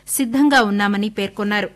సిద్దంగా ఉన్నామని పేర్కొన్నారు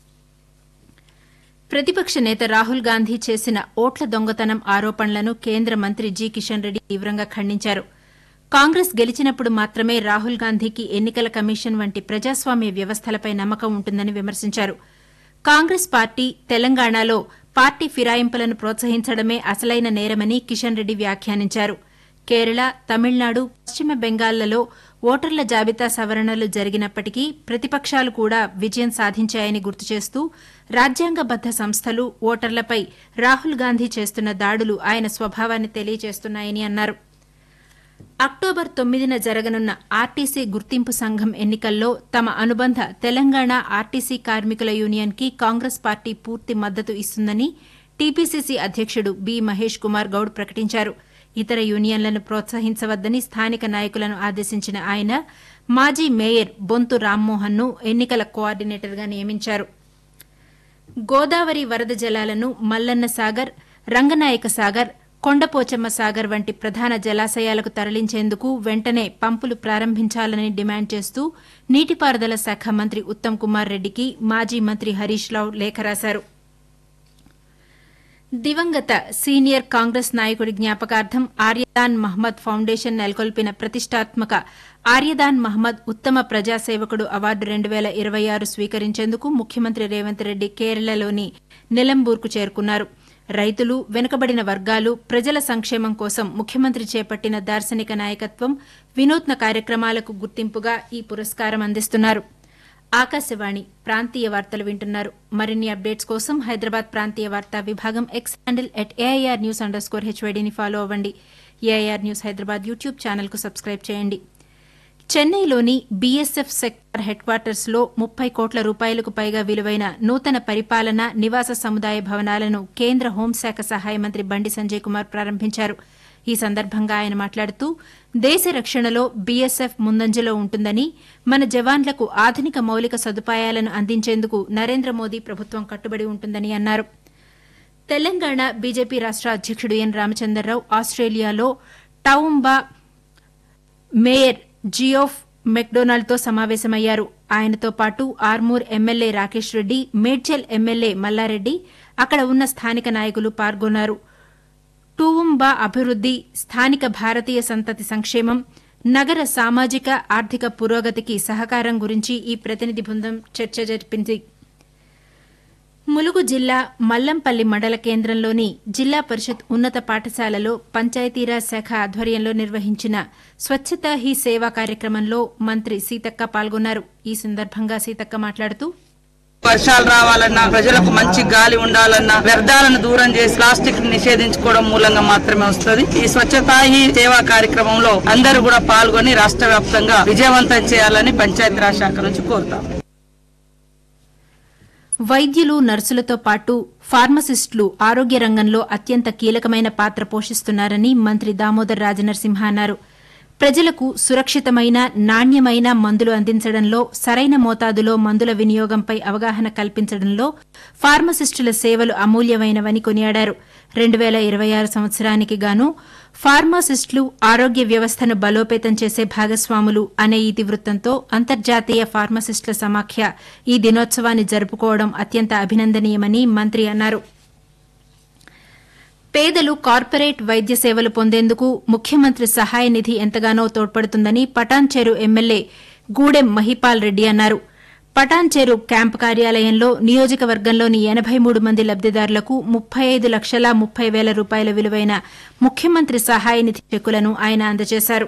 ప్రతిపక్ష నేత రాహుల్ గాంధీ చేసిన ఓట్ల దొంగతనం ఆరోపణలను కేంద్ర మంత్రి జి కిషన్ రెడ్డి తీవ్రంగా ఖండించారు కాంగ్రెస్ గెలిచినప్పుడు మాత్రమే రాహుల్ గాంధీకి ఎన్నికల కమిషన్ వంటి ప్రజాస్వామ్య వ్యవస్థలపై నమ్మకం ఉంటుందని విమర్శించారు కాంగ్రెస్ పార్టీ తెలంగాణలో పార్టీ ఫిరాయింపులను ప్రోత్సహించడమే అసలైన నేరమని కిషన్ రెడ్డి వ్యాఖ్యానించారు కేరళ తమిళనాడు పశ్చిమ బెంగాల్లో ఓటర్ల జాబితా సవరణలు జరిగినప్పటికీ ప్రతిపక్షాలు కూడా విజయం సాధించాయని గుర్తు చేస్తూ రాజ్యాంగబద్ద సంస్థలు ఓటర్లపై రాహుల్ గాంధీ చేస్తున్న దాడులు ఆయన స్వభావాన్ని తెలియజేస్తున్నాయని అన్నారు అక్టోబర్ తొమ్మిదిన జరగనున్న ఆర్టీసీ గుర్తింపు సంఘం ఎన్నికల్లో తమ అనుబంధ తెలంగాణ ఆర్టీసీ కార్మికుల యూనియన్కి కాంగ్రెస్ పార్టీ పూర్తి మద్దతు ఇస్తుందని టీపీసీసీ అధ్యకుడు బి మహేష్ కుమార్ గౌడ్ ప్రకటించారు ఇతర యూనియన్లను ప్రోత్సహించవద్దని స్థానిక నాయకులను ఆదేశించిన ఆయన మాజీ మేయర్ బొంతు రామ్మోహన్ను ఎన్నికల కోఆర్డినేటర్గా నియమించారు గోదావరి వరద జలాలను మల్లన్న సాగర్ రంగనాయక సాగర్ కొండపోచమ్మ సాగర్ వంటి ప్రధాన జలాశయాలకు తరలించేందుకు వెంటనే పంపులు ప్రారంభించాలని డిమాండ్ చేస్తూ నీటిపారుదల శాఖ మంత్రి ఉత్తమ్ కుమార్ రెడ్డికి మాజీ మంత్రి హరీష్ రావు లేఖ రాశారు దివంగత సీనియర్ కాంగ్రెస్ నాయకుడి జ్ఞాపకార్థం ఆర్యదాన్ మహ్మద్ ఫౌండేషన్ నెలకొల్పిన ప్రతిష్టాత్మక ఆర్యదాన్ మహ్మద్ ఉత్తమ ప్రజాసేవకుడు అవార్డు రెండు వేల ఇరవై ఆరు స్వీకరించేందుకు ముఖ్యమంత్రి రేవంత్ రెడ్డి కేరళలోని నిలంబూర్కు చేరుకున్నారు రైతులు వెనుకబడిన వర్గాలు ప్రజల సంక్షేమం కోసం ముఖ్యమంత్రి చేపట్టిన దార్శనిక నాయకత్వం వినూత్న కార్యక్రమాలకు గుర్తింపుగా ఈ పురస్కారం అందిస్తున్నారు ఆకాశవాణి ప్రాంతీయ వార్తలు వింటున్నారు మరిన్ని అప్డేట్స్ కోసం హైదరాబాద్ ప్రాంతీయ వార్తా విభాగం X handle at AIR news underscore స్కోర్ హెచ్వైడీని ఫాలో అవ్వండి ఏఐఆర్ న్యూస్ హైదరాబాద్ యూట్యూబ్ ఛానల్కు సబ్స్క్రైబ్ చేయండి చెన్నైలోని బీఎస్ఎఫ్ సెక్టార్ హెడ్ క్వార్టర్స్లో ముప్పై కోట్ల రూపాయలకు పైగా విలువైన నూతన పరిపాలన నివాస సముదాయ భవనాలను కేంద్ర హోంశాఖ సహాయ మంత్రి బండి సంజయ్ కుమార్ ప్రారంభించారు ఈ సందర్భంగా ఆయన మాట్లాడుతూ దేశ రక్షణలో బీఎస్ఎఫ్ ముందంజలో ఉంటుందని మన జవాన్లకు ఆధునిక మౌలిక సదుపాయాలను అందించేందుకు నరేంద్ర మోదీ ప్రభుత్వం కట్టుబడి ఉంటుందని అన్నారు తెలంగాణ బీజేపీ రాష్ట అధ్యకుడు ఎన్ రామచంద్రరావు ఆస్ట్రేలియాలో టౌంబా మేయర్ జియోఫ్ మెక్డొనాల్డ్తో సమావేశమయ్యారు ఆయనతో పాటు ఆర్మూర్ ఎమ్మెల్యే రాకేష్ రెడ్డి మేడ్చల్ ఎమ్మెల్యే మల్లారెడ్డి అక్కడ ఉన్న స్థానిక నాయకులు పాల్గొన్నారు టూవుంబా అభివృద్ది స్థానిక భారతీయ సంతతి సంక్షేమం నగర సామాజిక ఆర్థిక పురోగతికి సహకారం గురించి ఈ ప్రతినిధి బృందం చర్చ జరిపింది ములుగు జిల్లా మల్లంపల్లి మండల కేంద్రంలోని జిల్లా పరిషత్ ఉన్నత పాఠశాలలో పంచాయతీరాజ్ శాఖ ఆధ్వర్యంలో నిర్వహించిన స్వచ్ఛతా హీ సేవా కార్యక్రమంలో మంత్రి సీతక్క పాల్గొన్నారు ఈ సందర్భంగా సీతక్క మాట్లాడుతూ వర్షాలు రావాలన్నా ప్రజలకు మంచి గాలి ఉండాలన్నా వ్యర్థాలను దూరం చేసి ప్లాస్టిక్ ని నిషేధించుకోవడం మూలంగా మాత్రమే వస్తుంది ఈ స్వచ్ఛతా హీ సేవా కార్యక్రమంలో అందరూ కూడా పాల్గొని రాష్ట్ర వ్యాప్తంగా విజయవంతం చేయాలని పంచాయతీరాజ్ శాఖ నుంచి కోరుతాం వైద్యులు నర్సులతో పాటు ఫార్మసిస్టులు ఆరోగ్య రంగంలో అత్యంత కీలకమైన పాత్ర పోషిస్తున్నారని మంత్రి దామోదర్ రాజనరసింహ అన్నారు ప్రజలకు సురక్షితమైన నాణ్యమైన మందులు అందించడంలో సరైన మోతాదులో మందుల వినియోగంపై అవగాహన కల్పించడంలో ఫార్మసిస్టుల సేవలు అమూల్యమైనవని కొనియాడారు రెండు వేల ఇరవై ఆరు సంవత్సరానికి గాను ఫార్మాసిస్టులు ఆరోగ్య వ్యవస్థను బలోపేతం చేసే భాగస్వాములు అనే ఇతివృత్తంతో అంతర్జాతీయ ఫార్మసిస్టుల సమాఖ్య ఈ దినోత్సవాన్ని జరుపుకోవడం అత్యంత అభినందనీయమని మంత్రి అన్నారు పేదలు కార్పొరేట్ వైద్య సేవలు పొందేందుకు ముఖ్యమంత్రి సహాయ నిధి ఎంతగానో తోడ్పడుతుందని పటాన్చేరు ఎమ్మెల్యే గూడెం మహిపాల్ రెడ్డి అన్నారు పటాన్చేరు క్యాంపు కార్యాలయంలో నియోజకవర్గంలోని ఎనబై మూడు మంది లబ్దిదారులకు ముప్పై ఐదు లక్షల ముప్పై వేల రూపాయల విలువైన ముఖ్యమంత్రి సహాయ నిధి చెక్కులను ఆయన అందజేశారు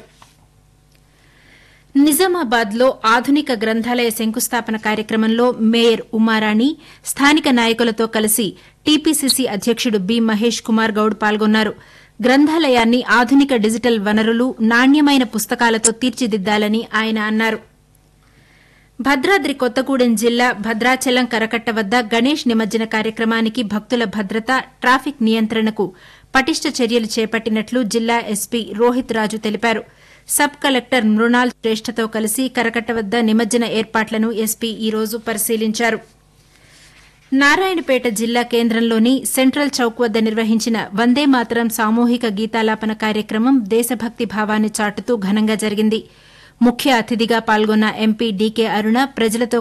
నిజామాబాద్లో ఆధునిక గ్రంథాలయ శంకుస్థాపన కార్యక్రమంలో మేయర్ ఉమారాణి స్థానిక నాయకులతో కలిసి టీపీసీసీ అధ్యకుడు బి మహేష్ కుమార్ గౌడ్ పాల్గొన్నారు గ్రంథాలయాన్ని ఆధునిక డిజిటల్ వనరులు నాణ్యమైన పుస్తకాలతో తీర్చిదిద్దాలని ఆయన అన్నారు భద్రాద్రి కొత్తగూడెం జిల్లా భద్రాచలం కరకట్ట వద్ద గణేష్ నిమజ్జన కార్యక్రమానికి భక్తుల భద్రత ట్రాఫిక్ నియంత్రణకు పటిష్ట చర్యలు చేపట్టినట్లు జిల్లా ఎస్పీ రోహిత్ రాజు తెలిపారు సబ్ కలెక్టర్ మృణాల్ శ్రేష్ఠతో కలిసి కరకట్ట వద్ద నిమజ్జన ఏర్పాట్లను ఎస్పీ ఈ రోజు పరిశీలించారు నారాయణపేట జిల్లా కేంద్రంలోని సెంట్రల్ చౌక్ వద్ద నిర్వహించిన వందే మాతరం సామూహిక గీతాలాపన కార్యక్రమం దేశభక్తి భావాన్ని చాటుతూ ఘనంగా జరిగింది ముఖ్య అతిథిగా పాల్గొన్న ఎంపీ డీకే అరుణ ప్రజలతో